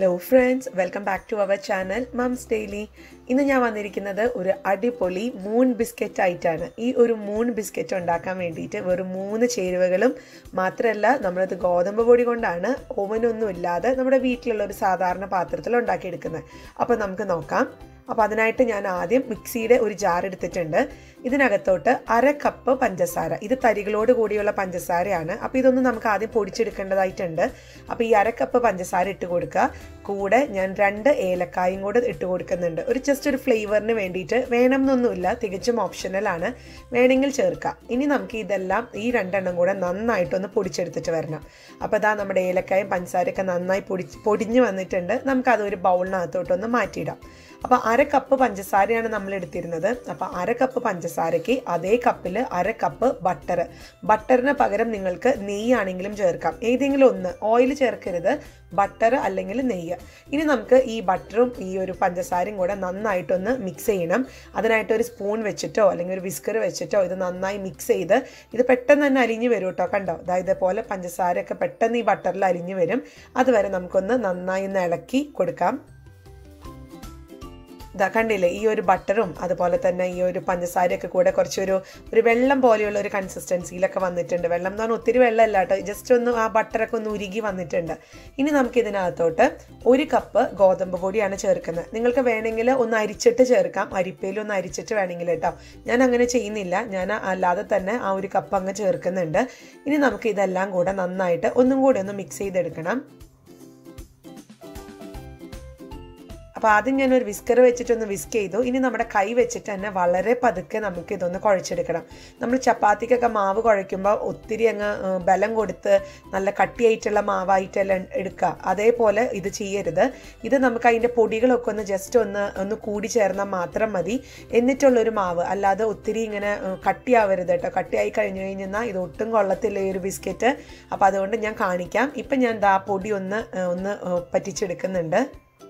hello friends welcome back to our channel mums daily ഇന്ന് ഞാൻ വന്നിരിക്കുന്നത് ഒരു അടിപൊളി മൂൺ ബിസ്ക്കറ്റ് ആയിട്ടാണ് ഈ ഒരു മൂൺ ബിസ്ക്കറ്റ് ഉണ്ടാക്കാൻ വേണ്ടിയിട്ട് വെറും മൂന്ന് ചേരുവകളും മാത്രമല്ല നമ്മളത് ഗോതമ്പ് പൊടി കൊണ്ടാണ് ഓവനൊന്നും ഇല്ലാതെ നമ്മുടെ വീട്ടിലുള്ള ഒരു സാധാരണ പാത്രത്തിൽ ഉണ്ടാക്കിയെടുക്കുന്നത് അപ്പോൾ നമുക്ക് നോക്കാം അപ്പോൾ അതിനായിട്ട് ഞാൻ ആദ്യം മിക്സിയുടെ ഒരു ജാർ എടുത്തിട്ടുണ്ട് ഇതിനകത്തോട്ട് അര കപ്പ് പഞ്ചസാര ഇത് തരികളോട് കൂടിയുള്ള പഞ്ചസാരയാണ് അപ്പോൾ ഇതൊന്ന് നമുക്ക് ആദ്യം പൊടിച്ചെടുക്കേണ്ടതായിട്ടുണ്ട് അപ്പോൾ ഈ അര കപ്പ് പഞ്ചസാര ഇട്ട് കൊടുക്കുക കൂടെ ഞാൻ രണ്ട് ഏലക്കായും കൂടെ ഇട്ട് കൊടുക്കുന്നുണ്ട് ഒരു ജസ്റ്റ് ഒരു ഫ്ലേവറിന് വേണ്ടിയിട്ട് വേണം എന്നൊന്നുമില്ല തികച്ചും ഓപ്ഷണലാണ് വേണമെങ്കിൽ ചേർക്കാം ഇനി നമുക്ക് ഇതെല്ലാം ഈ രണ്ടെണ്ണം കൂടെ നന്നായിട്ടൊന്ന് പൊടിച്ചെടുത്തിട്ട് വരണം അപ്പോൾ ഇതാ നമ്മുടെ ഏലക്കായും പഞ്ചസാരയൊക്കെ നന്നായി പൊടി പൊടിഞ്ഞ് വന്നിട്ടുണ്ട് നമുക്കത് ഒരു ബൗളിനകത്തോട്ടൊന്ന് മാറ്റിയിടാം അപ്പോൾ അര കപ്പ് പഞ്ചസാരയാണ് നമ്മൾ എടുത്തിരുന്നത് അപ്പോൾ അര കപ്പ് പഞ്ചസാരയ്ക്ക് അതേ കപ്പിൽ അര കപ്പ് ബട്ടർ ബട്ടറിന് പകരം നിങ്ങൾക്ക് നെയ്യാണെങ്കിലും ചേർക്കാം ഏതെങ്കിലും ഒന്ന് ഓയിൽ ചേർക്കരുത് ബട്ടർ അല്ലെങ്കിൽ നെയ്യ് ഇനി നമുക്ക് ഈ ബട്ടറും ഈ ഒരു പഞ്ചസാരയും കൂടെ നന്നായിട്ടൊന്ന് മിക്സ് ചെയ്യണം അതിനായിട്ട് ഒരു സ്പൂൺ വെച്ചിട്ടോ അല്ലെങ്കിൽ ഒരു വിസ്കർ വെച്ചിട്ടോ ഇത് നന്നായി മിക്സ് ചെയ്ത് ഇത് പെട്ടെന്ന് തന്നെ അലിഞ്ഞ് വരും കേട്ടോ കണ്ടോ അതായത് പോലെ പഞ്ചസാരയൊക്കെ പെട്ടെന്ന് ഈ ബട്ടറിൽ അലിഞ്ഞ് വരും അതുവരെ നമുക്കൊന്ന് നന്നായി ഒന്ന് ഇളക്കി കൊടുക്കാം ഇതാ കണ്ടില്ലേ ഈ ഒരു ബട്ടറും അതുപോലെ തന്നെ ഈ ഒരു പഞ്ചസാരയൊക്കെ കൂടെ കുറച്ചൊരു ഒരു വെള്ളം പോലെയുള്ള ഒരു കൺസിസ്റ്റൻസിയിലൊക്കെ വന്നിട്ടുണ്ട് വെള്ളം എന്ന് പറഞ്ഞാൽ ഒത്തിരി വെള്ളമല്ല കേട്ടോ ജസ്റ്റ് ഒന്ന് ആ ബട്ടറൊക്കെ ഒന്ന് ഉരുകി വന്നിട്ടുണ്ട് ഇനി നമുക്ക് ഇതിനകത്തോട്ട് ഒരു കപ്പ് ഗോതമ്പ് പൊടിയാണ് ചേർക്കുന്നത് നിങ്ങൾക്ക് വേണമെങ്കിൽ ഒന്ന് അരിച്ചിട്ട് ചേർക്കാം അരിപ്പയിൽ ഒന്ന് അരിച്ചിട്ട് വേണമെങ്കിൽ കേട്ടോ ഞാൻ അങ്ങനെ ചെയ്യുന്നില്ല ഞാൻ അല്ലാതെ തന്നെ ആ ഒരു കപ്പ് അങ്ങ് ചേർക്കുന്നുണ്ട് ഇനി നമുക്ക് ഇതെല്ലാം കൂടെ നന്നായിട്ട് ഒന്നും കൂടി ഒന്ന് മിക്സ് ചെയ്തെടുക്കണം അപ്പോൾ ആദ്യം ഞാൻ ഒരു വിസ്കർ വെച്ചിട്ടൊന്ന് വിസ്ക് ചെയ്തു ഇനി നമ്മുടെ കൈ വെച്ചിട്ട് തന്നെ വളരെ പതുക്കെ നമുക്ക് ഇതൊന്ന് കുഴച്ചെടുക്കണം നമ്മൾ ചപ്പാത്തിക്കൊക്കെ മാവ് കുഴയ്ക്കുമ്പോൾ ഒത്തിരി അങ്ങ് ബലം കൊടുത്ത് നല്ല കട്ടിയായിട്ടുള്ള മാവായിട്ടെല്ലാം എടുക്കുക അതേപോലെ ഇത് ചെയ്യരുത് ഇത് നമുക്ക് അതിൻ്റെ പൊടികളൊക്കെ ഒന്ന് ജസ്റ്റ് ഒന്ന് ഒന്ന് കൂടി ചേർന്നാൽ മാത്രം മതി എന്നിട്ടുള്ളൊരു മാവ് അല്ലാതെ ഒത്തിരി ഇങ്ങനെ കട്ടിയാവരുത് കേട്ടോ കട്ടിയായി കഴിഞ്ഞു കഴിഞ്ഞാൽ ഇത് ഒട്ടും കൊള്ളത്തില്ല ഈ ഒരു ബിസ്ക്കറ്റ് അപ്പോൾ അതുകൊണ്ട് ഞാൻ കാണിക്കാം ഇപ്പം ഞാൻ ദാ പൊടി ഒന്ന് ഒന്ന് പറ്റിച്ചെടുക്കുന്നുണ്ട്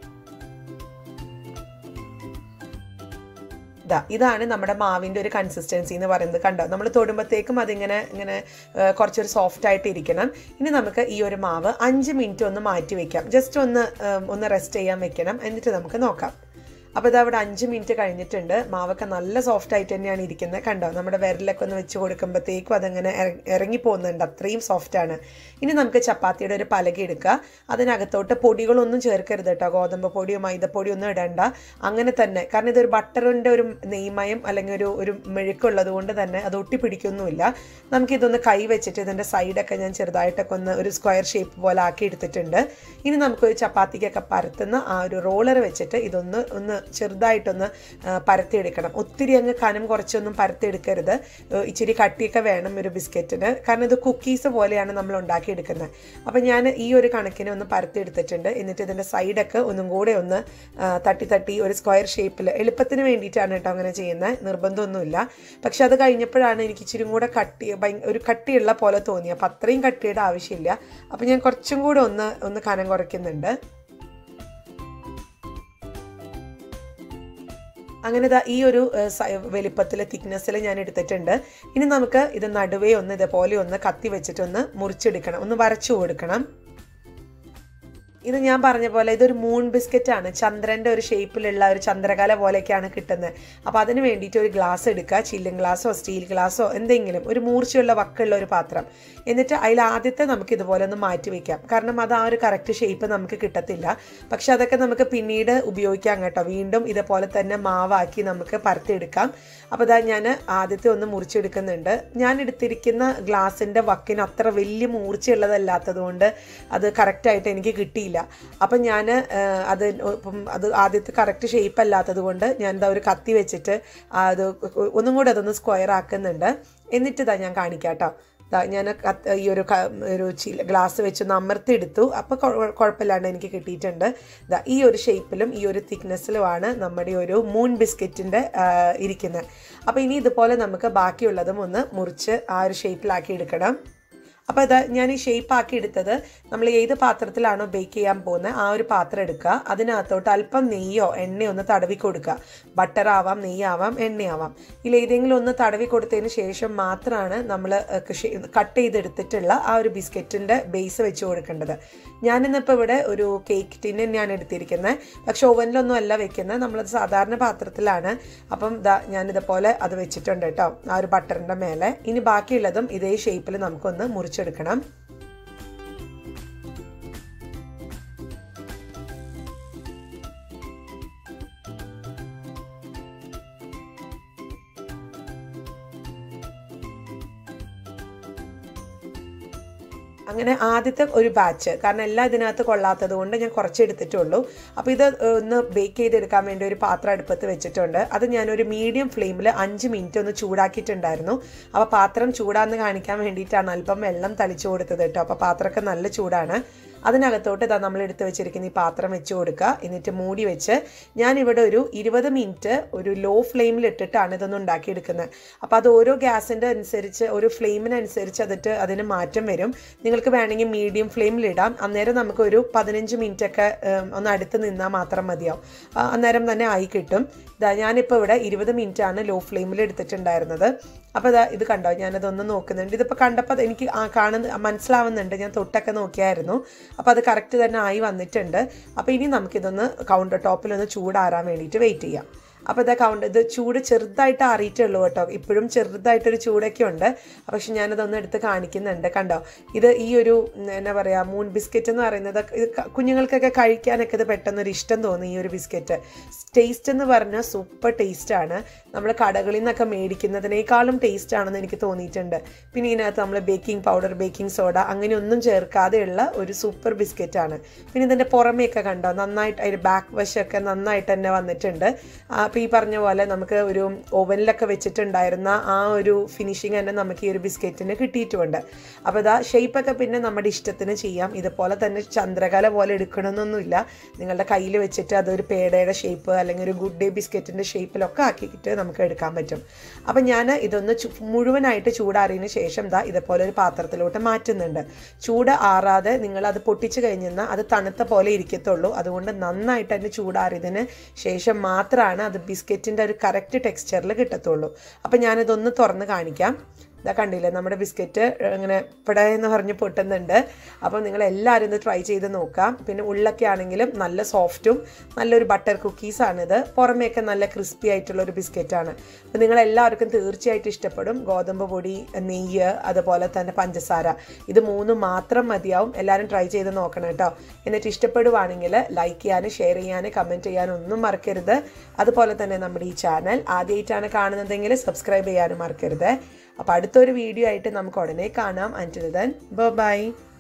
ഇതാ ഇതാണ് നമ്മുടെ മാവിൻ്റെ ഒരു കൺസിസ്റ്റൻസി എന്ന് പറയുന്നത് കണ്ടോ നമ്മൾ തൊടുമ്പോഴത്തേക്കും അതിങ്ങനെ ഇങ്ങനെ കുറച്ചൊരു സോഫ്റ്റ് ആയിട്ട് ഇരിക്കണം ഇനി നമുക്ക് ഈ ഒരു മാവ് അഞ്ച് മിനിറ്റ് ഒന്ന് മാറ്റി വെക്കാം ജസ്റ്റ് ഒന്ന് ഒന്ന് റെസ്റ്റ് ചെയ്യാൻ വെക്കണം എന്നിട്ട് നമുക്ക് നോക്കാം അപ്പോൾ ഇത് അവിടെ അഞ്ച് മിനിറ്റ് കഴിഞ്ഞിട്ടുണ്ട് മാവൊക്കെ നല്ല സോഫ്റ്റ് ആയിട്ട് തന്നെയാണ് ഇരിക്കുന്നത് കണ്ടോ നമ്മുടെ വിരലൊക്കെ ഒന്ന് വെച്ച് കൊടുക്കുമ്പോഴത്തേക്കും അതങ്ങനെ ഇറങ്ങി പോകുന്നുണ്ട് അത്രയും സോഫ്റ്റ് ആണ് ഇനി നമുക്ക് ചപ്പാത്തിയുടെ ഒരു പലക എടുക്കുക അതിനകത്തോട്ട് പൊടികളൊന്നും ചേർക്കരുത് കേട്ടോ ഗോതമ്പ് പൊടിയോ മൈദപ്പൊടിയോ ഒന്നും ഇടണ്ട അങ്ങനെ തന്നെ കാരണം ഇതൊരു ബട്ടറിൻ്റെ ഒരു നെയ്മയം അല്ലെങ്കിൽ ഒരു ഒരു മെഴുക്കുള്ളത് കൊണ്ട് തന്നെ അത് ഒട്ടിപ്പിടിക്കൊന്നുമില്ല നമുക്കിതൊന്ന് കൈ വെച്ചിട്ട് ഇതിൻ്റെ സൈഡൊക്കെ ഞാൻ ചെറുതായിട്ടൊക്കെ ഒന്ന് ഒരു സ്ക്വയർ ഷേപ്പ് പോലെ ആക്കി എടുത്തിട്ടുണ്ട് ഇനി നമുക്കൊരു ചപ്പാത്തിക്കൊക്കെ പരത്തുന്ന ആ ഒരു റോളർ വെച്ചിട്ട് ഇതൊന്ന് ഒന്ന് ചെറുതായിട്ടൊന്ന് പരത്തിയെടുക്കണം ഒത്തിരി അങ്ങ് കനം കുറച്ചൊന്നും പരത്തിയെടുക്കരുത് ഇച്ചിരി കട്ടിയൊക്കെ വേണം ഒരു ബിസ്ക്കറ്റിന് കാരണം ഇത് കുക്കീസ് പോലെയാണ് നമ്മൾ ഉണ്ടാക്കിയെടുക്കുന്നത് അപ്പം ഞാൻ ഈ ഒരു കണക്കിന് ഒന്ന് പരത്തിയെടുത്തിട്ടുണ്ട് എന്നിട്ട് ഇതിൻ്റെ സൈഡൊക്കെ ഒന്നും കൂടെ ഒന്ന് തട്ടി തട്ടി ഒരു സ്ക്വയർ ഷേപ്പിൽ എളുപ്പത്തിന് വേണ്ടിയിട്ടാണ് കേട്ടോ അങ്ങനെ ചെയ്യുന്നത് നിർബന്ധമൊന്നുമില്ല പക്ഷെ അത് കഴിഞ്ഞപ്പോഴാണ് എനിക്ക് ഇച്ചിരി കൂടെ കട്ടി ഒരു കട്ടിയുള്ള പോലെ തോന്നി അപ്പം അത്രയും കട്ടിയുടെ ആവശ്യമില്ല അപ്പം ഞാൻ കുറച്ചും കൂടെ ഒന്ന് ഒന്ന് കനം കുറയ്ക്കുന്നുണ്ട് അങ്ങനെ ഇതാ ഈ ഒരു വലിപ്പത്തിൽ തിക്നെസ്സിൽ ഞാൻ എടുത്തിട്ടുണ്ട് ഇനി നമുക്ക് ഇത് നടുവേ ഒന്ന് ഇതേപോലെ ഒന്ന് കത്തി വെച്ചിട്ടൊന്ന് മുറിച്ചെടുക്കണം ഒന്ന് വരച്ചു കൊടുക്കണം ഇത് ഞാൻ പറഞ്ഞ പോലെ ഇതൊരു മൂൺ ബിസ്ക്കറ്റ് ആണ് ചന്ദ്രന്റെ ഒരു ഷേപ്പിലുള്ള ഒരു ചന്ദ്രകല പോലെയൊക്കെയാണ് കിട്ടുന്നത് അപ്പോൾ അതിന് വേണ്ടിയിട്ട് ഒരു ഗ്ലാസ് എടുക്കുക ചില്ലും ഗ്ലാസ്സോ സ്റ്റീൽ ഗ്ലാസ്സോ എന്തെങ്കിലും ഒരു മൂർച്ചയുള്ള വക്കുള്ള ഒരു പാത്രം എന്നിട്ട് അതിൽ ആദ്യത്തെ നമുക്ക് ഇതുപോലെ ഒന്ന് മാറ്റി വെക്കാം കാരണം അത് ആ ഒരു കറക്റ്റ് ഷേപ്പ് നമുക്ക് കിട്ടത്തില്ല പക്ഷെ അതൊക്കെ നമുക്ക് പിന്നീട് ഉപയോഗിക്കാം കേട്ടോ വീണ്ടും ഇതുപോലെ തന്നെ മാവാക്കി നമുക്ക് പരത്തിയെടുക്കാം അപ്പോൾ ഇതാ ഞാൻ ആദ്യത്തെ ഒന്ന് മുറിച്ചെടുക്കുന്നുണ്ട് ഞാൻ എടുത്തിരിക്കുന്ന ഗ്ലാസിൻ്റെ വക്കിന് അത്ര വലിയ മൂർച്ചയുള്ളതല്ലാത്തത് കൊണ്ട് അത് കറക്റ്റായിട്ട് എനിക്ക് കിട്ടിയില്ല അപ്പം ഞാൻ അത് ഇപ്പം അത് ആദ്യത്തെ കറക്റ്റ് ഷേപ്പ് അല്ലാത്തത് കൊണ്ട് ഞാൻ എന്താ ഒരു കത്തി വെച്ചിട്ട് അത് ഒന്നും കൂടെ അതൊന്ന് സ്ക്വയർ ആക്കുന്നുണ്ട് എന്നിട്ട് ഇതാ ഞാൻ കാണിക്കാം കേട്ടോ ഞാൻ ഈ ഒരു ഒരു ചില ഗ്ലാസ് വെച്ചൊന്ന് അമർത്തിയെടുത്തു അപ്പോൾ കുഴപ്പമില്ലാണ്ട് എനിക്ക് കിട്ടിയിട്ടുണ്ട് ഇതാ ഈ ഒരു ഷേപ്പിലും ഈ ഒരു തിക്നെസ്സിലുമാണ് നമ്മുടെ ഒരു മൂൺ ബിസ്ക്കറ്റിൻ്റെ ഇരിക്കുന്നത് അപ്പോൾ ഇനി ഇതുപോലെ നമുക്ക് ബാക്കിയുള്ളതും ഒന്ന് മുറിച്ച് ആ ഒരു ഷേപ്പിലാക്കി എടുക്കണം അപ്പോൾ ഇത് ഞാൻ ഈ ഷേപ്പ് ആക്കി എടുത്തത് നമ്മൾ ഏത് പാത്രത്തിലാണോ ബേക്ക് ചെയ്യാൻ പോകുന്നത് ആ ഒരു പാത്രം എടുക്കുക അതിനകത്തോട്ട് അല്പം നെയ്യോ എണ്ണയോ ഒന്ന് തടവി കൊടുക്കുക ബട്ടർ ആവാം നെയ്യാവാം എണ്ണയാവാം ഇതിൽ ഏതെങ്കിലും ഒന്ന് തടവി കൊടുത്തതിന് ശേഷം മാത്രമാണ് നമ്മൾ കട്ട് ചെയ്തെടുത്തിട്ടുള്ള ആ ഒരു ബിസ്ക്കറ്റിൻ്റെ ബേസ് വെച്ച് കൊടുക്കേണ്ടത് ഞാനിന്നിപ്പോൾ ഇവിടെ ഒരു കേക്ക് ടിന്ന് തന്നെയാണ് എടുത്തിരിക്കുന്നത് പക്ഷെ ഓവനിലൊന്നും അല്ല വെക്കുന്നത് നമ്മളത് സാധാരണ പാത്രത്തിലാണ് അപ്പം ഇതാ ഞാനിതുപോലെ അത് വെച്ചിട്ടുണ്ട് കേട്ടോ ആ ഒരു ബട്ടറിൻ്റെ മേലെ ഇനി ബാക്കിയുള്ളതും ഇതേ ഷേപ്പിൽ നമുക്കൊന്ന് മുറിച്ചെടുക്കണം അങ്ങനെ ആദ്യത്തെ ഒരു ബാച്ച് കാരണം എല്ലാം ഇതിനകത്ത് കൊള്ളാത്തത് കൊണ്ട് ഞാൻ കുറച്ച് എടുത്തിട്ടുള്ളൂ അപ്പോൾ ഇത് ഒന്ന് ബേക്ക് ചെയ്തെടുക്കാൻ വേണ്ടി ഒരു പാത്രം അടുപ്പത്ത് വെച്ചിട്ടുണ്ട് അത് ഞാനൊരു മീഡിയം ഫ്ലെയിമിൽ അഞ്ച് മിനിറ്റ് ഒന്ന് ചൂടാക്കിയിട്ടുണ്ടായിരുന്നു അപ്പോൾ പാത്രം ചൂടാന്ന് കാണിക്കാൻ വേണ്ടിയിട്ടാണ് അല്പം വെള്ളം തളിച്ചു കൊടുത്തത് കേട്ടോ അപ്പോൾ പാത്രമൊക്കെ നല്ല ചൂടാണ് അതിനകത്തോട്ട് ഇതാ നമ്മൾ എടുത്ത് വെച്ചിരിക്കുന്ന ഈ പാത്രം വെച്ച് കൊടുക്കുക എന്നിട്ട് മൂടി വെച്ച് ഞാനിവിടെ ഒരു ഇരുപത് മിനിറ്റ് ഒരു ലോ ഫ്ലെയിമിൽ ഇട്ടിട്ടാണ് ഇതൊന്ന് ഉണ്ടാക്കിയെടുക്കുന്നത് അപ്പോൾ അത് ഓരോ ഗ്യാസിൻ്റെ അനുസരിച്ച് ഒരു ഫ്ലെയിമിനനുസരിച്ച് അതിട്ട് അതിന് മാറ്റം വരും നിങ്ങൾക്ക് വേണമെങ്കിൽ മീഡിയം ഫ്ലെയിമിൽ ഇടാം അന്നേരം നമുക്ക് ഒരു പതിനഞ്ച് മിനിറ്റ് ഒക്കെ ഒന്ന് അടുത്ത് നിന്നാൽ മാത്രം മതിയാവും അന്നേരം തന്നെ ആയി കിട്ടും ഇതാ ഞാനിപ്പോൾ ഇവിടെ ഇരുപത് മിനിറ്റ് ആണ് ലോ ഫ്ലെയിമിൽ എടുത്തിട്ടുണ്ടായിരുന്നത് അപ്പോൾ ഇതാ ഇത് കണ്ടോ ഞാനതൊന്ന് നോക്കുന്നുണ്ട് ഇതിപ്പോൾ കണ്ടപ്പോൾ എനിക്ക് കാണുന്ന മനസ്സിലാവുന്നുണ്ട് ഞാൻ തൊട്ടൊക്കെ നോക്കിയായിരുന്നു അപ്പോൾ അത് കറക്റ്റ് തന്നെ ആയി വന്നിട്ടുണ്ട് അപ്പോൾ ഇനി നമുക്കിതൊന്ന് കൗണ്ടർ ടോപ്പിലൊന്ന് ചൂടാറാൻ വേണ്ടിയിട്ട് വെയിറ്റ് ചെയ്യാം അപ്പോൾ ഇതാ കൗണ്ട് ഇത് ചൂട് ചെറുതായിട്ട് ആറിയിട്ടേ ഉള്ളൂ കേട്ടോ ഇപ്പോഴും ചെറുതായിട്ടൊരു ചൂടൊക്കെ ഉണ്ട് പക്ഷെ ഞാനതൊന്ന് എടുത്ത് കാണിക്കുന്നുണ്ട് കണ്ടോ ഇത് ഈ ഒരു എന്നാ പറയുക മൂൺ ബിസ്ക്കറ്റ് എന്ന് പറയുന്നത് ഇത് കുഞ്ഞുങ്ങൾക്കൊക്കെ കഴിക്കാനൊക്കെ ഇത് പെട്ടെന്നൊരു ഇഷ്ടം തോന്നി ഈ ഒരു ബിസ്ക്കറ്റ് ടേസ്റ്റ് എന്ന് പറഞ്ഞാൽ സൂപ്പർ ടേസ്റ്റാണ് നമ്മൾ കടകളിൽ നിന്നൊക്കെ മേടിക്കുന്നതിനേക്കാളും ടേസ്റ്റ് ആണെന്ന് എനിക്ക് തോന്നിയിട്ടുണ്ട് പിന്നെ ഇതിനകത്ത് നമ്മൾ ബേക്കിംഗ് പൗഡർ ബേക്കിംഗ് സോഡ അങ്ങനെയൊന്നും ചേർക്കാതെയുള്ള ഒരു സൂപ്പർ ബിസ്ക്കറ്റാണ് പിന്നെ ഇതിൻ്റെ പുറമേയൊക്കെ കണ്ടോ നന്നായിട്ട് അതിൻ്റെ ബാക്ക് വശമൊക്കെ നന്നായിട്ട് തന്നെ വന്നിട്ടുണ്ട് അപ്പോൾ ഈ പറഞ്ഞ പോലെ നമുക്ക് ഒരു ഓവനിലൊക്കെ വെച്ചിട്ടുണ്ടായിരുന്ന ആ ഒരു ഫിനിഷിങ് തന്നെ നമുക്ക് ഈ ഒരു ബിസ്ക്കറ്റിന് കിട്ടിയിട്ടുമുണ്ട് അപ്പോൾ ഇതാ ഷേപ്പൊക്കെ പിന്നെ നമ്മുടെ ഇഷ്ടത്തിന് ചെയ്യാം ഇതുപോലെ തന്നെ ചന്ദ്രകല പോലെ എടുക്കണമെന്നൊന്നുമില്ല നിങ്ങളുടെ കയ്യിൽ വെച്ചിട്ട് അതൊരു പേടയുടെ ഷേപ്പ് അല്ലെങ്കിൽ ഒരു ഗുഡ് ഡേ ബിസ്ക്കറ്റിൻ്റെ ഷേപ്പിലൊക്കെ ആക്കിയിട്ട് നമുക്ക് എടുക്കാൻ പറ്റും അപ്പം ഞാൻ ഇതൊന്ന് മുഴുവനായിട്ട് ചൂടാറിയതിന് ശേഷം ദാ ഇതുപോലെ ഒരു പാത്രത്തിലോട്ട് മാറ്റുന്നുണ്ട് ചൂട് ആറാതെ നിങ്ങൾ അത് പൊട്ടിച്ച് കഴിഞ്ഞാൽ അത് തണുത്ത പോലെ ഇരിക്കത്തുള്ളൂ അതുകൊണ്ട് നന്നായിട്ട് അതിന് ചൂടാറിയതിന് ശേഷം മാത്രമാണ് അത് ബിസ്ക്കറ്റിൻ്റെ ഒരു കറക്റ്റ് ടെക്സ്ചറിൽ കിട്ടത്തുള്ളൂ അപ്പം ഞാനിതൊന്ന് തുറന്ന് കാണിക്കാം ഇതാ കണ്ടില്ലേ നമ്മുടെ ബിസ്ക്കറ്റ് ഇങ്ങനെ ഇവിടെ എന്ന് പറഞ്ഞ് പൊട്ടുന്നുണ്ട് അപ്പോൾ നിങ്ങൾ എല്ലാവരും ഇത് ട്രൈ ചെയ്ത് നോക്കാം പിന്നെ ഉള്ളൊക്കെ ആണെങ്കിലും നല്ല സോഫ്റ്റും നല്ലൊരു ബട്ടർ കുക്കീസാണിത് പുറമേയൊക്കെ നല്ല ക്രിസ്പി ആയിട്ടുള്ള ഒരു ബിസ്ക്കറ്റാണ് അപ്പോൾ നിങ്ങൾ എല്ലാവർക്കും തീർച്ചയായിട്ടും ഇഷ്ടപ്പെടും ഗോതമ്പ് പൊടി നെയ്യ് അതുപോലെ തന്നെ പഞ്ചസാര ഇത് മൂന്നും മാത്രം മതിയാവും എല്ലാവരും ട്രൈ ചെയ്ത് നോക്കണം കേട്ടോ എന്നിട്ട് ഇഷ്ടപ്പെടുവാണെങ്കിൽ ലൈക്ക് ചെയ്യാനും ഷെയർ ചെയ്യാനും കമൻറ്റ് ചെയ്യാനും ഒന്നും മറക്കരുത് അതുപോലെ തന്നെ നമ്മുടെ ഈ ചാനൽ ആദ്യമായിട്ടാണ് കാണുന്നതെങ്കിൽ സബ്സ്ക്രൈബ് ചെയ്യാനും മറക്കരുത് അപ്പോൾ അടുത്തൊരു വീഡിയോ ആയിട്ട് നമുക്ക് ഉടനെ കാണാം അൻറ്റിൽ ദൻ ബൈ